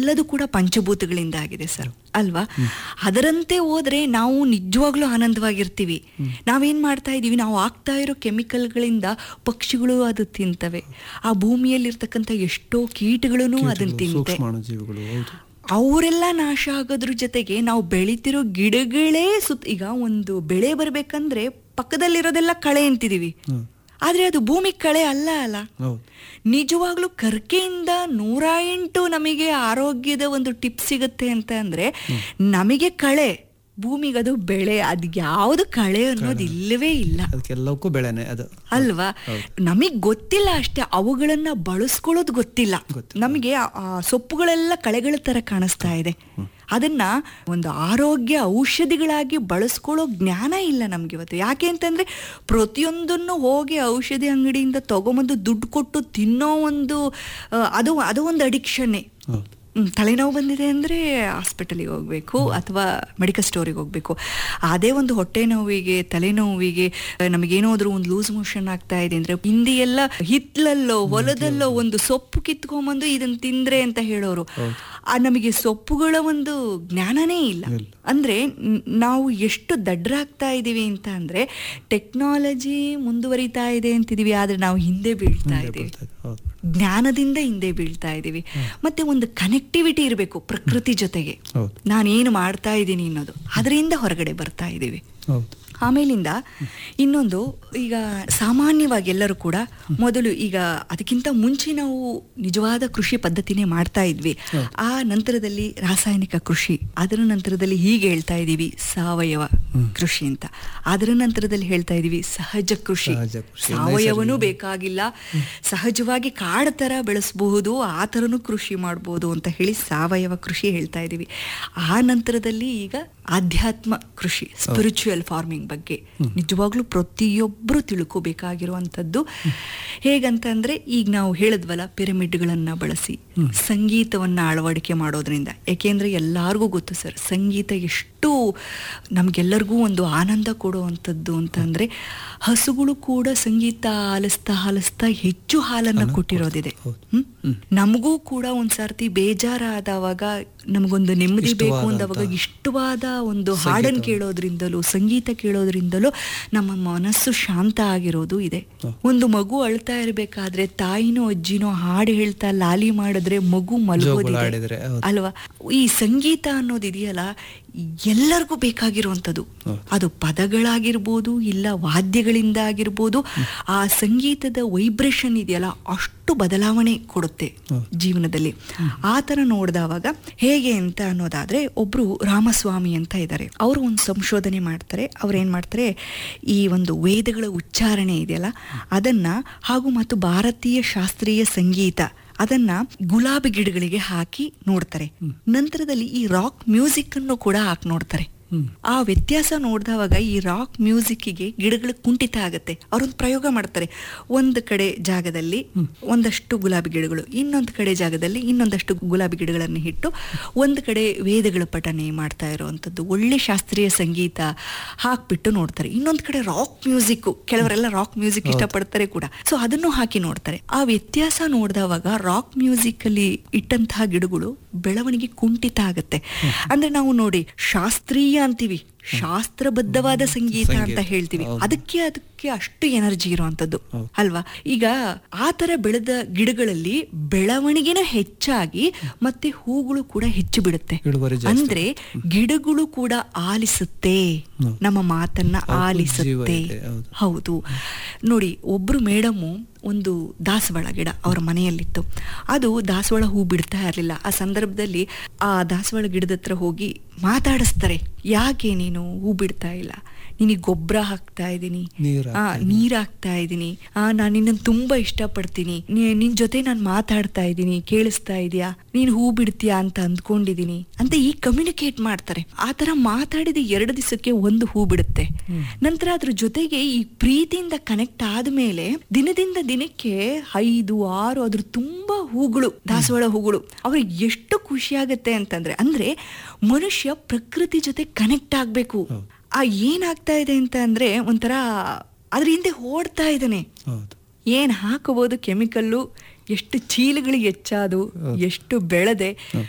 ಎಲ್ಲದೂ ಕೂಡ ಪಂಚಭೂತಗಳಿಂದ ಆಗಿದೆ ಸರ್ ಅಲ್ವಾ ಅದರಂತೆ ಹೋದ್ರೆ ನಾವು ನಿಜವಾಗ್ಲೂ ಆನಂದವಾಗಿರ್ತೀವಿ ನಾವೇನ್ ಮಾಡ್ತಾ ಇದೀವಿ ನಾವು ಆಗ್ತಾ ಇರೋ ಕೆಮಿಕಲ್ಗಳಿಂದ ಪಕ್ಷಿಗಳು ಅದು ತಿಂತವೆ ಆ ಭೂಮಿಯಲ್ಲಿರ್ತಕ್ಕಂಥ ಎಷ್ಟೋ ಕೀಟಗಳನ್ನು ಅದನ್ನ ತಿಂತೆ ಸೂಕ್ಷ್ಮಾಣುಜೀವಿಗಳು ಹೌದು ಅವರೆಲ್ಲ ನಾಶ ಆಗೋದ್ರ ಜೊತೆಗೆ ನಾವು ಬೆಳಿತಿರೋ ಗಿಡಗಳೇ ಸುತ್ತ ಈಗ ಒಂದು ಬೆಳೆ ಬರ್ಬೇಕಂದ್ರೆ ಪಕ್ಕದಲ್ಲಿರೋದೆಲ್ಲ ಕಳೆ ಅಂತಿದೀವಿ ಹ್ಮ್. ಆದ್ರೆ ಅದು ಭೂಮಿ ಕಳೆ ಅಲ್ಲ ಅಲ್ಲ ಹೌದು ನಿಜವಾಗ್ಲೂ ಕರ್ಕೆಯಿಂದ ನೂರ ಎಂಟು ನಮಗೆ ಆರೋಗ್ಯದ ಒಂದು ಟಿಪ್ ಸಿಗುತ್ತೆ ಅಂತ ಅಂದ್ರೆ ನಮಗೆ ಕಳೆ ಭೂಮಿಗೆ ಅದು ಬೆಳೆ ಅದ್ ಯಾವ್ದು ಕಳೆ ಅನ್ನೋದು ಇಲ್ಲವೇ ಇಲ್ಲ ಅದಕ್ಕೆಲ್ಲವಕ್ಕೂ ಬೆಳೆನೆ ಅದು ಅಲ್ವಾ ನಮಗ್ ಗೊತ್ತಿಲ್ಲ ಅಷ್ಟೇ ಅವುಗಳನ್ನ ಬಳಸ್ಕೊಳ್ಳೋದು ಗೊತ್ತಿಲ್ಲ ಗೊತ್ತಿಲ್ಲ. ನಮಗೆ ಆ- ಆ ಸೊಪ್ಪುಗಳೆಲ್ಲ ಕಳೆಗಳ ತರ ಕಾಣಿಸ್ತಾ ಇದೆ ಅದನ್ನ ಒಂದು ಆರೋಗ್ಯ ಔಷಧಿಗಳಾಗಿ ಬಳಸ್ಕೊಳ್ಳೋ ಜ್ಞಾನ ಇಲ್ಲ ನಮ್ಗೆ ಇವತ್ತು ಯಾಕೆ ಅಂತಂದ್ರೆ ಪ್ರತಿಯೊಂದನ್ನು ಹೋಗಿ ಔಷಧಿ ಅಂಗಡಿಯಿಂದ ತಗೊಂಬಂದು ದುಡ್ಡು ಕೊಟ್ಟು ತಿನ್ನೋ ಒಂದು ಆ, ಅದು ಅದು ಒಂದು ಅಡಿಕ್ಷನ್ನೇ ಹೌದು ಹ್ಮ್, ತಲೆನೋವು ಬಂದಿದೆ ಅಂದರೆ ಹಾಸ್ಪಿಟಲಿಗೆ ಹೋಗಬೇಕು ಅಥವಾ ಮೆಡಿಕಲ್ ಸ್ಟೋರಿಗೆ ಹೋಗಬೇಕು ಅದೇ ಒಂದು ಹೊಟ್ಟೆ ನೋವಿಗೆ ತಲೆನೋವಿಗೆ ಆ, ನಮಗೇನಾದ್ರೂ ಒಂದು ಲೂಸ್ ಮೋಷನ್ ಆಗ್ತಾ ಇದೆ ಅಂದರೆ ಹಿಂದಿ ಎಲ್ಲ ಹಿತ್ಲಲ್ಲೋ ಹೊಲದಲ್ಲೋ ಒಂದು ಸೊಪ್ಪು ಕಿತ್ಕೊಂಬಂದು ಇದನ್ನ ತಿಂದ್ರೆ ಅಂತ ಹೇಳೋರು ಆ ನಮಗೆ ಸೊಪ್ಪುಗಳ ಒಂದು ಜ್ಞಾನನೇ ಇಲ್ಲ ಇಲ್ಲ. ಅಂದ್ರೆ ನ್- ನಾವು ಎಷ್ಟು ದಡ್ಡರಾಗ್ತಾ ಇದ್ದೀವಿ ಅಂತ ಅಂದ್ರೆ ಟೆಕ್ನಾಲಜಿ ಮುಂದುವರಿತಾ ಇದೆ ಅಂತಿದೀವಿ ಆದ್ರೆ ನಾವು ಹಿಂದೆ ಬೀಳ್ತಾ ಹಿಂದೆ ಇದ್ದೀವಿ ಬೀಳ್ತಾ ಇದೆ. ಹೌದು ಜ್ಞಾನದಿಂದ ಹಿಂದೆ ಬೀಳ್ತಾ ಇದ್ದೀವಿ ಮತ್ತೆ ಒಂದು ಕನೆಕ್ಟಿವಿಟಿ ಇರಬೇಕು ಪ್ರಕೃತಿ ಜೊತೆಗೆ ಹೌದು ನಾನೇನು ಮಾಡ್ತಾ ಇದ್ದೀನಿ ಅನ್ನೋದು ಅದರಿಂದ ಹೊರಗಡೆ ಬರ್ತಾ ಇದ್ದೀವಿ ಹೌದು ಆಮೇಲಿಂದ ಇನ್ನೊಂದು ಈಗ ಸಾಮಾನ್ಯವಾಗಿ ಎಲ್ಲರೂ ಕೂಡ ಮೊದಲು ಈಗ ಅದಕ್ಕಿಂತ ಮುಂಚೆ ನಾವು ನಿಜವಾದ ಕೃಷಿ ಪದ್ಧತಿನೇ ಮಾಡ್ತಾ ಇದ್ವಿ ಆ ನಂತರದಲ್ಲಿ ರಾಸಾಯನಿಕ ಕೃಷಿ ಅದರ ನಂತರದಲ್ಲಿ ಹೀಗೆ ಹೇಳ್ತಾ ಇದ್ದೀವಿ ಸಾವಯವ ಕೃಷಿ ಅಂತ ಅದರ ನಂತರದಲ್ಲಿ ಹೇಳ್ತಾ ಇದೀವಿ ಸಹಜ ಕೃಷಿ ಸಹಜ ಕೃಷಿ, ಸಾವಯವನು ಬೇಕಾಗಿಲ್ಲ ಸಹಜವಾಗಿ ಕಾಡು ಥರ ಬೆಳೆಸಬಹುದು ಆ ಥರನೂ ಕೃಷಿ ಮಾಡ್ಬೋದು ಅಂತ ಹೇಳಿ ಸಾವಯವ ಕೃಷಿ ಹೇಳ್ತಾ ಇದ್ದೀವಿ ಆ ನಂತರದಲ್ಲಿ ಈಗ ಆಧ್ಯಾತ್ಮ ಕೃಷಿ ಸ್ಪಿರಿಚುವಲ್ ಫಾರ್ಮಿಂಗ್ ಬಗ್ಗೆ ನಿಜವಾಗ್ಲೂ ಪ್ರತಿಯೊಬ್ಬರು ತಿಳ್ಕೋಬೇಕಾಗಿರುವಂಥದ್ದು ಹೇಗಂತಂದ್ರೆ ಈಗ ನಾವು ಹೇಳಿದ್ವಲ್ಲ ಪಿರಮಿಡ್ಗಳನ್ನ ಬಳಸಿ ಸಂಗೀತವನ್ನ ಅಳವಡಿಕೆ ಮಾಡೋದ್ರಿಂದ ಯಾಕೆಂದ್ರೆ ಎಲ್ಲಾರ್ಗೂ ಗೊತ್ತು ಸರ್ ಸಂಗೀತ ಎಷ್ಟು ನಮ್ಗೆಲ್ಲರಿಗೂ ಒಂದು ಆನಂದ ಕೊಡುವಂಥದ್ದು ಅಂತಂದ್ರೆ ಹಸುಗಳು ಕೂಡ ಸಂಗೀತ ಆಲಿಸ್ತಾ ಆಲಿಸ್ತಾ ಹೆಚ್ಚು ಹಾಲನ್ನ ಕೊಟ್ಟಿರೋದಿದೆ ಹ್ಮ್? ನಮಗೂ ಕೂಡ ಒಂದ್ಸರ್ತಿ ಬೇಜಾರಾದವಾಗ ನಮಗೊಂದು ನೆಮ್ಮದಿ ಬೇಕು ಅಂದವಾಗ ಇಷ್ಟವಾದ ಒಂದು ಹಾಡನ್ನು ಕೇಳೋದ್ರಿಂದಲೂ ಸಂಗೀತ ಕೇಳೋದ್ರಿಂದಲೂ ನಮ್ಮ ಮನಸ್ಸು ಶಾಂತ ಆಗಿರೋದು ಇದೆ ಒಂದು ಮಗು ಅಳ್ತಾ ಇರ್ಬೇಕಾದ್ರೆ ತಾಯಿನೋ ಅಜ್ಜಿನೋ ಹಾಡು ಹೇಳ್ತಾ ಲಾಲಿ ಮಾಡಿದ್ರೆ ಮಗು ಮಲಗೋದಿದೆ ಆಡಿದ್ರೆ, ಹೌದು. ಅಲ್ವಾ ಈ ಸಂಗೀತ ಅನ್ನೋದು ಇದೆಯಲ್ಲ ಎಲ್ಲರಿಗೂ ಬೇಕಾಗಿರುವಂಥದ್ದು ಅದು ಪದಗಳಾಗಿರ್ಬೋದು ಇಲ್ಲ ವಾದ್ಯಗಳಿಂದ ಆಗಿರ್ಬೋದು ಆ ಸಂಗೀತದ ವೈಬ್ರೇಷನ್ ಇದೆಯಲ್ಲ ಅಷ್ಟು ಬದಲಾವಣೆ ಕೊಡುತ್ತೆ ಜೀವನದಲ್ಲಿ ಆ ಥರ ನೋಡಿದವಾಗ ಹೇಗೆ ಅಂತ ಅನ್ನೋದಾದ್ರೆ ಒಬ್ರು ರಾಮಸ್ವಾಮಿ ಅಂತ ಇದ್ದಾರೆ ಅವರು ಒಂದು ಸಂಶೋಧನೆ ಮಾಡ್ತಾರೆ ಅವ್ರು ಏನ್ ಮಾಡ್ತಾರೆ ಈ ಒಂದು ವೇದಗಳ ಉಚ್ಚಾರಣೆ ಇದೆಯಲ್ಲ ಅದನ್ನ ಹಾಗೂ ಮತ್ತು ಭಾರತೀಯ ಶಾಸ್ತ್ರೀಯ ಸಂಗೀತ ಅದನ್ನ ಗುಲಾಬಿ ಗಿಡಗಳಿಗೆ ಹಾಕಿ ನೋಡ್ತಾರೆ ನಂತರದಲ್ಲಿ ಈ ರಾಕ್ ಮ್ಯೂಸಿಕ್ ಅನ್ನು ಕೂಡ ಹಾಕಿ ನೋಡ್ತಾರೆ ಆ ವ್ಯತ್ಯಾಸ ನೋಡಿದವಾಗ ಈ ರಾಕ್ ಮ್ಯೂಸಿಕ್ಕಿಗೆ ಗಿಡಗಳು ಕುಂಠಿತ ಆಗುತ್ತೆ ಅವರೊಂದು ಪ್ರಯೋಗ ಮಾಡ್ತಾರೆ ಒಂದು ಕಡೆ ಜಾಗದಲ್ಲಿ ಒಂದಷ್ಟು ಗುಲಾಬಿ ಗಿಡಗಳು ಇನ್ನೊಂದು ಕಡೆ ಜಾಗದಲ್ಲಿ ಇನ್ನೊಂದಷ್ಟು ಗುಲಾಬಿ ಗಿಡಗಳನ್ನು ಇಟ್ಟು ಒಂದು ಕಡೆ ವೇದಗಳ ಪಠನೆ ಮಾಡ್ತಾ ಇರುವಂಥದ್ದು ಒಳ್ಳೆ ಶಾಸ್ತ್ರೀಯ ಸಂಗೀತ ಹಾಕ್ಬಿಟ್ಟು ನೋಡ್ತಾರೆ ಇನ್ನೊಂದು ಕಡೆ ರಾಕ್ ಮ್ಯೂಸಿಕ್ ಕೆಲವರೆಲ್ಲ ರಾಕ್ ಮ್ಯೂಸಿಕ್ ಇಷ್ಟಪಡ್ತಾರೆ ಕೂಡ ಸೊ ಅದನ್ನು ಹಾಕಿ ನೋಡ್ತಾರೆ ಆ ವ್ಯತ್ಯಾಸ ನೋಡಿದವಾಗ ರಾಕ್ ಮ್ಯೂಸಿಕ್ ಅಲ್ಲಿ ಇಟ್ಟಂತಹ ಗಿಡಗಳು ಬೆಳವಣಿಗೆ ಕುಂಠಿತ ಆಗತ್ತೆ ಅಂದ್ರೆ ನಾವು ನೋಡಿ ಶಾಸ್ತ್ರೀಯ ಅಂತೀವಿ ಶಾಸ್ತ್ರಬದ್ಧವಾದ ಸಂಗೀತ ಅಂತ ಸಂಗೀತ, ಹೇಳ್ತೀವಿ ಹೌದು. ಅದಕ್ಕೆ ಅದಕ್ಕೆ ಅಷ್ಟು ಎನರ್ಜಿ ಇರುವಂತದ್ದು ಅಲ್ವಾ ಈಗ ಆ ತರ ಬೆಳೆದ ಗಿಡಗಳಲ್ಲಿ ಬೆಳವಣಿಗೆನ ಹೆಚ್ಚಾಗಿ ಮತ್ತೆ ಹೂಗಳು ಕೂಡ ಹೆಚ್ಚು ಬಿಡುತ್ತೆ ಇಳುವರಿ ಜಾಸ್ತಿ. ಅಂದ್ರೆ ಗಿಡಗಳು ಕೂಡ ಆಲಿಸುತ್ತೆ ನಮ್ಮ ಮಾತನ್ನ ಅವಕ್ಕೂ ಆಲಿಸುತ್ತೆ ಜೀವ ಇದೆ, ಹೌದು. ಹೌದು ನೋಡಿ ಒಬ್ರು ಮೇಡಮು ಒಂದು ದಾಸವಾಳ ಗಿಡ ಅವರ ಮನೆಯಲ್ಲಿತ್ತು ಅದು ದಾಸವಾಳ ಹೂ ಬಿಡ್ತಾ ಇರಲಿಲ್ಲ ಆ ಸಂದರ್ಭದಲ್ಲಿ ಆ ದಾಸವಾಳ ಗಿಡದ ಹತ್ರ ಹೋಗಿ ಮಾತಾಡಿಸ್ತಾರೆ ಯಾಕೆ ನೀನು ಹೂ ಬಿಡ್ತಾ ಇಲ್ಲ ನಿನಗೆ ಗೊಬ್ಬರ ಹಾಕ್ತಾ ಇದ್ದೀನಿ ನೀರ್ ಆ, ನೀರ್ ಹಾಕ್ತಾ ಇದ್ದೀನಿ ಆ ನಾನು ನಿನ್ನನ್ನು ತುಂಬಾ ಇಷ್ಟಪಡ್ತೀನಿ ನೀ- ನಿನ್ ಜೊತೆ ನಾನು ಮಾತಾಡ್ತಾ ಇದ್ದೀನಿ ಕೇಳಿಸ್ತಾ ಇದೀಯಾ ನೀನ್ ಹೂ ಬಿಡ್ತೀಯಾ ಅಂತ ಅಂದ್ಕೊಂಡಿದೀನಿ ಅಂತ ಈ ಕಮ್ಯುನಿಕೇಟ್ ಮಾಡ್ತಾರೆ ಆ ತರ ಮಾತಾಡಿದ ಎರಡು ದಿವಸಕ್ಕೆ ಒಂದು ಹೂ ಬಿಡುತ್ತೆ ನಂತರ ಅದ್ರ ಜೊತೆಗೆ ಈ ಪ್ರೀತಿಯಿಂದ ಕನೆಕ್ಟ್ ಆದ್ಮೇಲೆ ದಿನದಿಂದ ದಿನಕ್ಕೆ ಐದು ಆರು ಅದ್ರ ತುಂಬಾ ಹೂಗಳು ದಾಸವಾಳ ಹೂಗಳು ಅವ್ರಿಗೆ ಎಷ್ಟು ಖುಷಿ ಆಗತ್ತೆ ಅಂತಂದ್ರೆ ಅಂದ್ರೆ ಮನುಷ್ಯ ಪ್ರಕೃತಿ ಜೊತೆ ಕನೆಕ್ಟ್ ಆಗ್ಬೇಕು ಆ ಏನಾಗ್ತಾ ಇದೆ ಅಂತ ಅಂದ್ರೆ ಒಂಥರ ಅದ್ರ ಹಿಂದೆ ಓಡ್ತಾ ಇದ್ದಾನೆ ಹೌದು ಏನ್ ಹಾಕಬಹುದು ಕೆಮಿಕಲ್ಲು ಎಷ್ಟು ಚೀಲಗಳಿಗೆ ಹೆಚ್ಚಾದು ಎಷ್ಟು ಬೆಳೆದೆ